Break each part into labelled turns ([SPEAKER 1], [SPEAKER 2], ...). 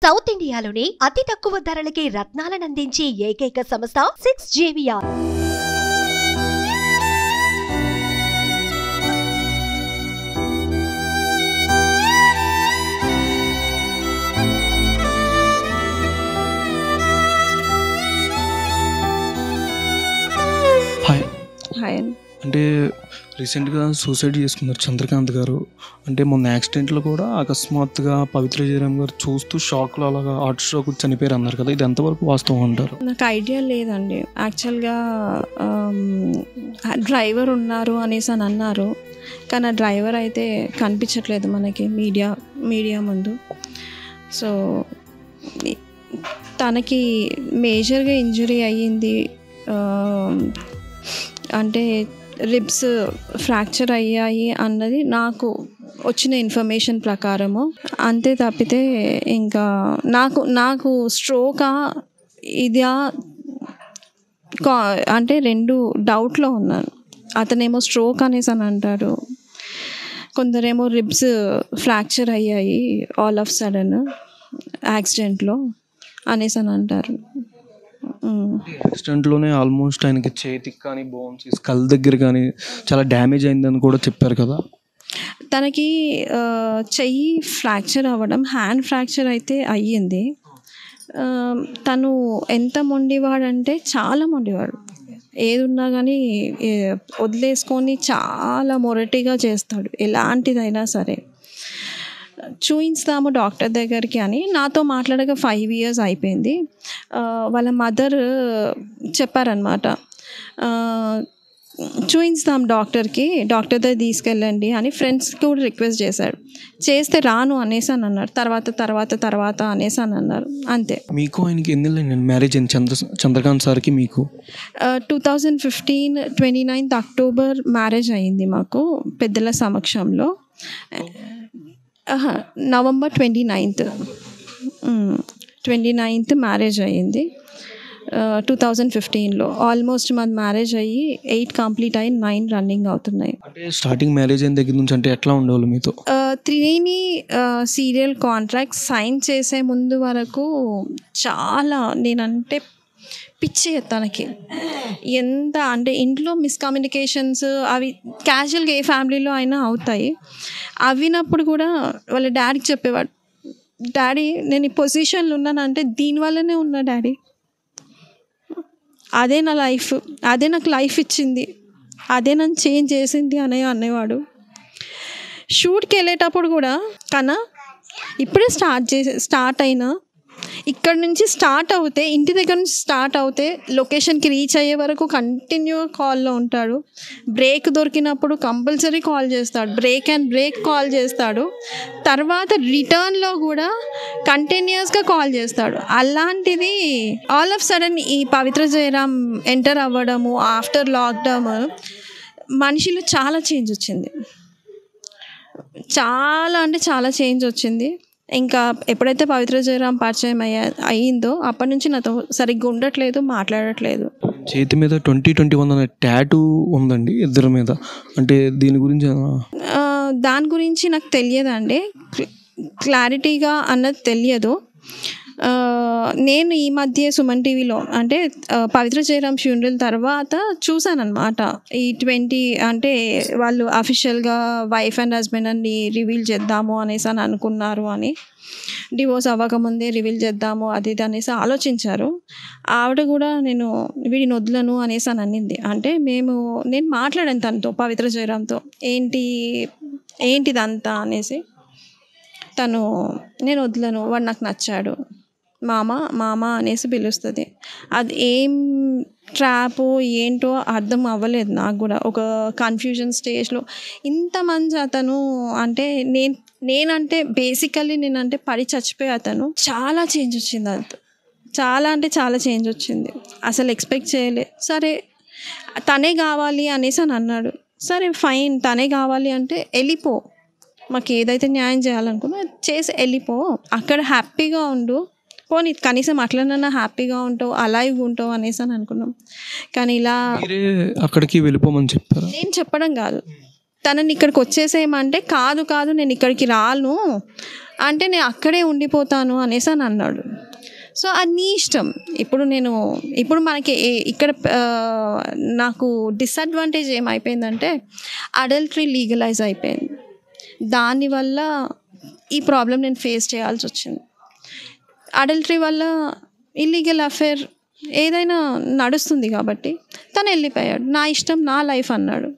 [SPEAKER 1] South ఇండియాలోని అతి తక్కువ ధరలకి రత్నాలనందించే ఏకైక సంస్థ సిక్స్ జేవిఆర్
[SPEAKER 2] హాయ్
[SPEAKER 3] హాయ్ అండి
[SPEAKER 2] అంటే రీసెంట్గా సూసైడ్ చేసుకున్నారు చంద్రకాంత్ గారు అంటే మొన్న యాక్సిడెంట్లో కూడా అకస్మాత్తుగా పవిత్ర జయరామ్ గారు చూస్తూ షాక్లో అలాగా హార్ట్ స్ట్రోక్ వచ్చి చనిపోయారు అన్నారు కదా ఇది ఎంతవరకు వాస్తవం అంటారు
[SPEAKER 3] నాకు ఐడియా లేదండి యాక్చువల్గా డ్రైవర్ ఉన్నారు అనేసి అని అన్నారు కానీ ఆ డ్రైవర్ అయితే కనిపించట్లేదు మనకి మీడియా మీడియా ముందు సో ఈ- తనకి మేజర్గా ఇంజురీ అయ్యింది ఆ, అంటే రిబ్స్ ఫ్రాక్చర్ అయ్యాయి అన్నది నాకు వచ్చిన ఇన్ఫర్మేషన్ ప్రకారము అంతే తప్పితే ఇంకా నాకు నాకు స్ట్రోకా ఇదా కా అంటే రెండు డౌట్లో ఉన్నాను అతనేమో స్ట్రోక్ అనేసి అని అంటారు కొందరేమో రిబ్స్ ఫ్రాక్చర్ అయ్యాయి ఆల్ ఆఫ్ సడన్ యాక్సిడెంట్లో అనేసి అని అంటారు మ్.
[SPEAKER 2] యాక్సిడెంట్లోనే ఆల్మోస్ట్ ఆయనకి చేతికి కానీ బోన్స్ స్కల్ దగ్గర కానీ చాలా డ్యామేజ్ అయిందని కూడా చెప్పారు కదా
[SPEAKER 3] తనకి ఆ, చెయ్యి ఫ్రాక్చర్ అవ్వడం హ్యాండ్ ఫ్రాక్చర్ అయితే అయ్యింది ఆ, తను ఎంత మొండివాడంటే చాలా మొండివాడు ఏది ఉన్నా కానీ ఏ, వదిలేసుకొని చాలా మొరటిగా చేస్తాడు ఎలాంటిదైనా సరే చూయించుదాము డాక్టర్ దగ్గరికి అని నాతో మాట్లాడక ఫైవ్ ఇయర్స్ అయిపోయింది ఆ, వాళ్ళ మదర్ చెప్పారనమాట చూయించుదాం డాక్టర్కి డాక్టర్ దగ్గర తీసుకెళ్ళండి అని ఫ్రెండ్స్కి కూడా రిక్వెస్ట్ చేశాడు చేస్తే రాను అనేసి అని అన్నారు తర్వాత తర్వాత తర్వాత అనేసి అని అన్నారు అంతే
[SPEAKER 2] మీకు ఆయనకి ఎన్ని నేను మ్యారేజ్ అయింది చంద్ర చంద్రకాంత్ సార్కి మీకు
[SPEAKER 3] two thousand fifteen twenty ninth October marriage అయ్యింది మాకు పెద్దల సమక్షంలో ఆహా, November twenty ninth twenty ninth marriage అయ్యింది టూ థౌజండ్ ఫిఫ్టీన్లో ఆల్మోస్ట్ మాది మ్యారేజ్ అయ్యి ఎయిట్ కంప్లీట్ అయ్యి నైన్ రన్నింగ్ అవుతున్నాయి
[SPEAKER 2] అంటే స్టార్టింగ్ మ్యారేజ్ అయిన దగ్గర నుంచి అంటే ఎట్లా ఉండేవాళ్ళు మీతో
[SPEAKER 3] త్రివేణి సీరియల్ కాంట్రాక్ట్ సైన్ చేసే ముందు వరకు చాలా నేనంటే పిచ్చి తనకి ఎంత అంటే ఇంట్లో మిస్కమ్యూనికేషన్స్ అవి క్యాజువల్గా ఏ ఫ్యామిలీలో అయినా అవుతాయి అవినప్పుడు కూడా వాళ్ళ డాడీకి చెప్పేవాడు డాడీ నేను ఈ పొజిషన్లో ఉన్నానంటే దీనివల్లనే ఉన్నా డాడీ అదే నా లైఫ్ అదే నాకు లైఫ్ ఇచ్చింది అదే నన్ను చేంజ్ చేసింది అనే అనేవాడు షూట్కి వెళ్ళేటప్పుడు కూడా కన్నా ఇప్పుడే స్టార్ట్ చేసే స్టార్ట్ అయినా ఇక్కడ నుంచి స్టార్ట్ అవుతే ఇంటి దగ్గర నుంచి స్టార్ట్ అవుతే లొకేషన్కి రీచ్ అయ్యే వరకు కంటిన్యూ కాల్లో ఉంటాడు బ్రేక్ దొరికినప్పుడు కంపల్సరీ కాల్ చేస్తాడు బ్రేక్ అండ్ బ్రేక్ కాల్ చేస్తాడు తర్వాత రిటర్న్లో కూడా కంటిన్యూస్గా కాల్ చేస్తాడు అలాంటిది ఆల్ ఆఫ్ సడన్ ఈ పవిత్ర జయరామ్ ఎంటర్ అవ్వడము ఆఫ్టర్ లాక్డౌన్ మనిషిలో చాలా చేంజ్ వచ్చింది చాలా అంటే చాలా చేంజ్ వచ్చింది ఇంకా ఎప్పుడైతే పవిత్ర జయరాం పరిచయం అయ్యా అయ్యిందో అప్పటి నుంచి నాతో సరిగ్గా ఉండట్లేదు మాట్లాడట్లేదు
[SPEAKER 2] చేతి మీద ట్వంటీ ట్వంటీ వన్ అనే ట్యాటూ ఉందండి ఇద్దరి మీద అంటే దీని గురించి ఆ,
[SPEAKER 3] ఆ, దాని గురించి నాకు తెలియదండి క్ల- క్లారిటీగా అన్నది తెలియదు ఆ, నేను ఈ మధ్య సుమన్ టీవీలో అంటే ఆ, పవిత్ర జయరామ్ ఫ్యూనరల్ తర్వాత చూశానమాట ఈ ట్వంటీ అంటే వాళ్ళు అఫీషియల్గా వైఫ్ అండ్ హస్బెండ్ అని రివీల్ చేద్దాము అనేసి అని అనుకున్నారు అని డివోర్స్ అవ్వకముందే రివీల్ చేద్దాము అది ఇది అనేసి ఆలోచించారు ఆవిడ కూడా నేను వీడిని వదలను అనేసి అని అనింది అంటే మేము నేను మాట్లాడాను తనతో పవిత్ర జయరామ్తో ఏంటి ఏంటిదంతా అనేసి తను నేను వదలను వాడు నాకు నచ్చాడు మామ మామ అనేసి పిలుస్తుంది అది ఏం ట్రాప్ ఏంటో అర్థం అవ్వలేదు నాకు కూడా ఒక కన్ఫ్యూజన్ స్టేజ్లో ఇంతమంది అతను అంటే నేను నేనంటే బేసికల్లీ నేనంటే పడి చచ్చిపోయి అతను చాలా చేంజ్ వచ్చింది అంత చాలా అంటే చాలా చేంజ్ వచ్చింది అసలు ఎక్స్పెక్ట్ చేయలే సరే తనే కావాలి అనేసి అని అన్నాడు సరే ఫైన్ తనే కావాలి అంటే వెళ్ళిపో మాకు ఏదైతే న్యాయం చేయాలనుకున్నా చేసి వెళ్ళిపో అక్కడ హ్యాపీగా ఉండు పోనీ కనీసం అట్లనన్నా హ్యాపీగా ఉంటావు అలైవ్ ఉంటావు అనేసి అని అనుకున్నాం కానీ ఇలా
[SPEAKER 2] మీరే అక్కడికి వెళ్ళిపోమని చెప్పారు
[SPEAKER 3] నేను చెప్పడం కాదు తనని ఇక్కడికి వచ్చేసేయమంటే కాదు కాదు నేను ఇక్కడికి రాను అంటే నేను అక్కడే ఉండిపోతాను అనేసి అని అన్నాడు సో అది నీ ఇష్టం ఇప్పుడు నేను ఇప్పుడు మనకి ఏ- ఇక్కడ ఆ, నాకు డిసడ్వాంటేజ్ ఏమైపోయిందంటే అడల్టరీ లీగలైజ్ అయిపోయింది దానివల్ల ఈ ప్రాబ్లం నేను ఫేస్ చేయాల్సి వచ్చింది అడల్టరీ వల్ల ఇల్లీగల్ అఫేర్ ఏదైనా నడుస్తుంది కాబట్టి తను వెళ్ళిపోయాడు నా ఇష్టం నా లైఫ్ అన్నాడు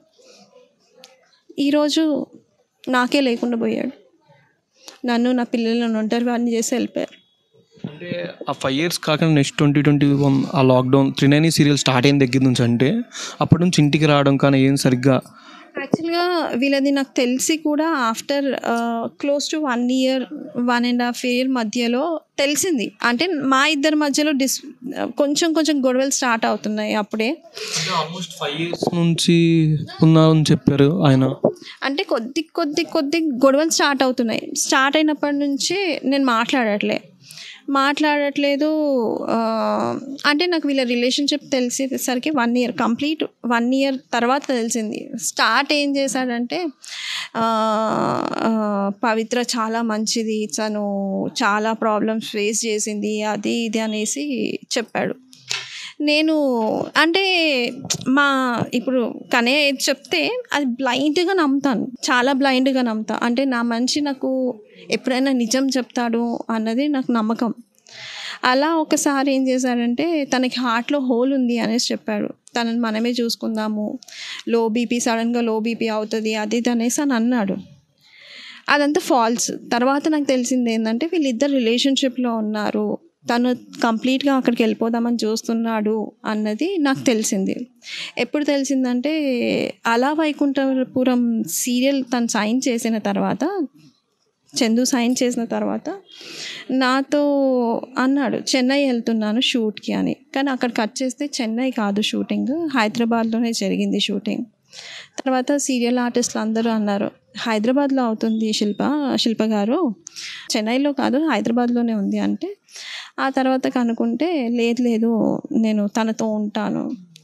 [SPEAKER 3] ఈరోజు నాకే లేకుండా పోయాడు నన్ను నా పిల్లలను ఒంటరి వారిని చేసి వెళ్ళిపోయారు
[SPEAKER 2] అంటే ఆ ఫైవ్ ఇయర్స్ కాకుండా నెక్స్ట్ ట్వంటీ ట్వంటీ వన్ ఆ లాక్డౌన్ త్రినేని సీరియల్ స్టార్ట్ అయిన దగ్గర నుంచి అంటే అప్పటి నుంచి ఇంటికి రావడం కానీ ఏం సరిగ్గా
[SPEAKER 3] యాక్చువల్గా వీళ్ళది నాకు తెలిసి కూడా after close to one year one and half year మధ్యలో తెలిసింది అంటే మా ఇద్దరి మధ్యలో డిస్ కొంచెం కొంచెం గొడవలు స్టార్ట్ అవుతున్నాయి అప్పుడే
[SPEAKER 2] ఆల్మోస్ట్ ఫైవ్ ఇయర్స్ నుంచి ఉన్నారని చెప్పారు ఆయన
[SPEAKER 3] అంటే కొద్ది కొద్ది కొద్ది గొడవలు స్టార్ట్ అవుతున్నాయి స్టార్ట్ అయినప్పటి నుంచి నేను మాట్లాడట్లే మాట్లాడట్లేదు ఆ, అంటే నాకు వీళ్ళ రిలేషన్షిప్ తెలిసేసరికి one year complete one year తర్వాత తెలిసింది స్టార్ట్ ఏం చేశాడంటే ఆ, ఆ, పవిత్ర చాలా మంచిది తను చాలా ప్రాబ్లమ్స్ ఫేస్ చేసింది అది ఇది అనేసి చెప్పాడు నేను అంటే మా ఇప్పుడు కనే ఏది చెప్తే అది బ్లైండ్గా నమ్ముతాను చాలా బ్లైండ్గా నమ్ముతా అంటే నా మనిషి నాకు ఎప్పుడైనా నిజం చెప్తాడు అన్నది నాకు నమ్మకం అలా ఒకసారి ఏం చేశాడంటే తనకి హార్ట్లో హోల్ ఉంది అనేసి చెప్పాడు తనని మనమే చూసుకుందాము లో బీపీ సడన్గా లో బీపీ అవుతుంది అది ఇది అనేసి అని అన్నాడు అదంతా ఫాల్స్ తర్వాత నాకు తెలిసింది ఏంటంటే వీళ్ళిద్దరు రిలేషన్షిప్లో ఉన్నారు తను కంప్లీట్గా అక్కడికి వెళ్ళిపోదామని చూస్తున్నాడు అన్నది నాకు తెలిసింది ఎప్పుడు తెలిసిందంటే అలా వైకుంఠపురం సీరియల్ తను సైన్ చేసిన తర్వాత చందు సైన్ చేసిన తర్వాత నాతో అన్నాడు చెన్నై వెళ్తున్నాను షూట్కి అని కానీ అక్కడ కట్ చేస్తే చెన్నై కాదు షూటింగ్ హైదరాబాద్లోనే జరిగింది షూటింగ్ తర్వాత సీరియల్ ఆర్టిస్టులు అందరూ అన్నారు హైదరాబాద్లో అవుతుంది శిల్ప శిల్ప గారు చెన్నైలో కాదు హైదరాబాద్లోనే ఉంది అంటే ఆ తర్వాత కనుక్కుంటే లేదు లేదు నేను తనతో ఉంటాను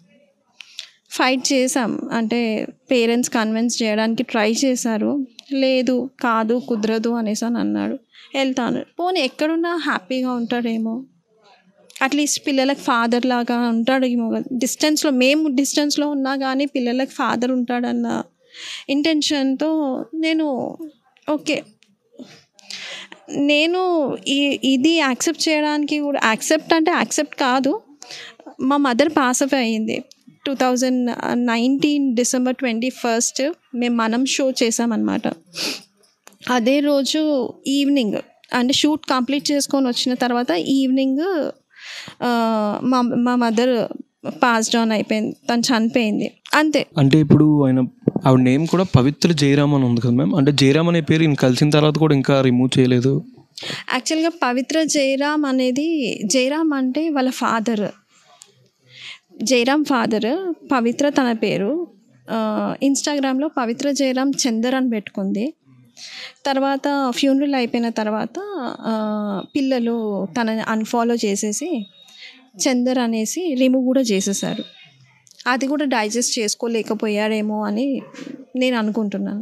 [SPEAKER 3] ఫైట్ చేసాం అంటే పేరెంట్స్ కన్విన్స్ చేయడానికి ట్రై చేశారు లేదు కాదు కుదరదు అనేసి అని అన్నాడు వెళ్తాను పోనీ ఎక్కడున్నా హ్యాపీగా ఉంటాడేమో అట్లీస్ట్ పిల్లలకి ఫాదర్ లాగా ఉంటాడేమో డిస్టెన్స్లో మేము డిస్టెన్స్లో ఉన్నా కానీ పిల్లలకి ఫాదర్ ఉంటాడన్న ఇంటెన్షన్తో నేను ఓకే నేను ఈ ఇది యాక్సెప్ట్ చేయడానికి కూడా యాక్సెప్ట్ అంటే యాక్సెప్ట్ కాదు మా మదర్ పాస్ అవే అయ్యింది two thousand nineteen December twenty first మేము మనం షో చేసామన్నమాట అదే రోజు ఈవినింగ్ అంటే షూట్ కంప్లీట్ చేసుకొని వచ్చిన తర్వాత ఈవినింగ్ ఆ, మా మా మదర్ పాస్డ్ ఆన్ అయిపోయింది తను చనిపోయింది అంతే
[SPEAKER 2] అంటే ఇప్పుడు ఆయన ఆవిడ నేమ్ కూడా పవిత్ర జయరామ్ అని ఉంది కదా మ్యామ్ అంటే జయరామ్ అనే పేరు ఈయన కలిసిన తర్వాత కూడా ఇంకా రిమూవ్ చేయలేదు
[SPEAKER 3] యాక్చువల్గా పవిత్ర జయరామ్ అనేది జయరామ్ అంటే వాళ్ళ ఫాదర్ జయరామ్ ఫాదర్ పవిత్ర తన పేరు ఆ, ఇన్స్టాగ్రామ్లో పవిత్ర జయరామ్ చందర్ అని పెట్టుకుంది తర్వాత ఫ్యూనరల్ అయిపోయిన తర్వాత ఆ, పిల్లలు తనని అన్ఫాలో చేసేసి చందర్ అనేసి రిమూవ్ కూడా చేసేసారు అది కూడా డైజెస్ట్ చేసుకోలేకపోయాడేమో అని నేను అనుకుంటున్నాను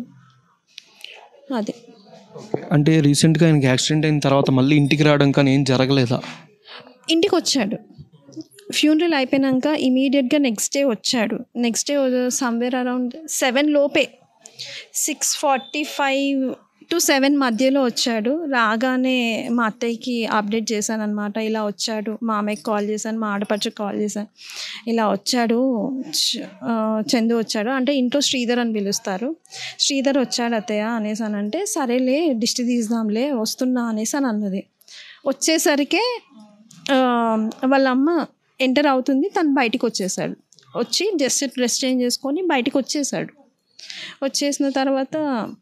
[SPEAKER 3] అదే
[SPEAKER 2] అంటే రీసెంట్గా ఆయనకి యాక్సిడెంట్ అయిన తర్వాత మళ్ళీ ఇంటికి రావడం కానీ ఏం జరగలేదా
[SPEAKER 3] ఇంటికి వచ్చాడు ఫ్యూనరల్ అయిపోయినాక ఇమీడియట్గా నెక్స్ట్ డే వచ్చాడు next day somewhere around seven లోపే six forty five to seven మధ్యలో వచ్చాడు రాగానే మా అత్తయ్యకి అప్డేట్ చేశాను అనమాట ఇలా వచ్చాడు మా అమ్మకి కాల్ చేశాను మా ఆడపడుచుకి కాల్ చేశాను ఇలా వచ్చాడు చ- ఆ, చందు వచ్చాడు అంటే ఇంట్లో శ్రీధర్ అని పిలుస్తారు శ్రీధర్ వచ్చాడు అత్తయ్య అనేసి అని అంటే సరేలే దిష్టి తీద్దాంలే వస్తున్నా అనేసి అని అన్నది వచ్చేసరికి ఆ, వాళ్ళ అమ్మ ఎంటర్ అవుతుంది తను బయటికి వచ్చేసాడు వచ్చి జస్ట్ డ్రెస్ చేంజ్ చేసుకొని బయటికి వచ్చేసాడు వచ్చేసిన తర్వాత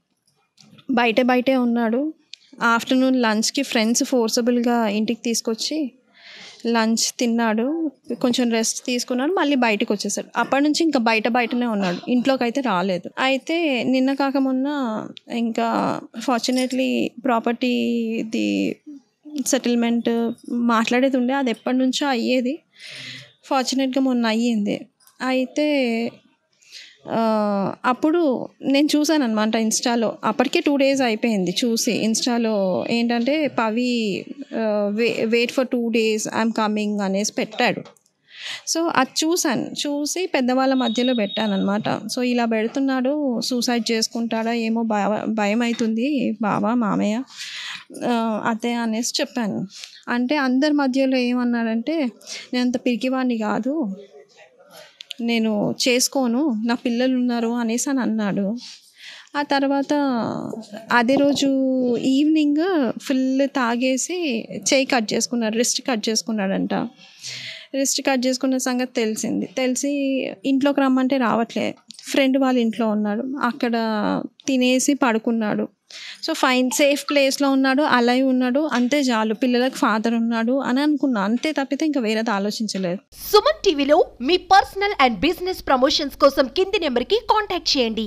[SPEAKER 3] బయట బయటే ఉన్నాడు ఆఫ్టర్నూన్ లంచ్కి ఫ్రెండ్స్ ఫోర్సబుల్గా ఇంటికి తీసుకొచ్చి లంచ్ తిన్నాడు కొంచెం రెస్ట్ తీసుకున్నాడు మళ్ళీ బయటకు వచ్చేసాడు అప్పటి నుంచి ఇంకా బయట బయటనే ఉన్నాడు ఇంట్లోకి అయితే రాలేదు అయితే నిన్న కాక మొన్న ఇంకా ఫార్చునేట్లీ ప్రాపర్టీది సెటిల్మెంట్ మాట్లాడేది ఉండే అది ఎప్పటి నుంచో అయ్యేది ఫార్చునేట్గా మొన్న అయ్యింది అయితే ఆ, అప్పుడు నేను చూసాను అనమాట ఇన్స్టాలో అప్పటికే టూ డేస్ అయిపోయింది చూసి ఇన్స్టాలో ఏంటంటే Pavi way wait for two days I'm coming అనేసి పెట్టాడు సో అది చూసాను చూసి పెద్దవాళ్ళ మధ్యలో పెట్టాను అనమాట సో ఇలా పెడుతున్నాడు సూసైడ్ చేసుకుంటాడా ఏమో భయ భయం అవుతుంది బావ మామయ్య ఆ, అత్తయ్య అనేసి చెప్పాను అంటే అందరి మధ్యలో ఏమన్నాడంటే నేను అంత పిరికివాడిని కాదు నేను చేసుకోను నా పిల్లలు ఉన్నారు అనేసి అని అన్నాడు ఆ తర్వాత అదే రోజు ఈవినింగ్ ఫుల్ తాగేసి చేయి కట్ చేసుకున్నాడు రిస్ట్ కట్ చేసుకున్నాడంట రిస్ట్ కట్ చేసుకున్న సంగతి తెలిసింది తెలిసి ఇంట్లోకి రమ్మంటే రావట్లే ఫ్రెండ్ వాళ్ళ ఇంట్లో ఉన్నాడు అక్కడ తినేసి పడుకున్నాడు సో ఫైన్ సేఫ్ ప్లేస్లో ఉన్నాడు అలాగే ఉన్నాడు అంతే చాలు పిల్లలకు ఫాదర్ ఉన్నాడు అని అనుకున్నా అంతే తప్పితే ఇంకా వేరేది ఆలోచించలేదు
[SPEAKER 1] సుమన్ టీవీలో మీ పర్సనల్ అండ్ బిజినెస్ ప్రమోషన్స్ కోసం కింది నెంబర్కి కాంటాక్ట్ చేయండి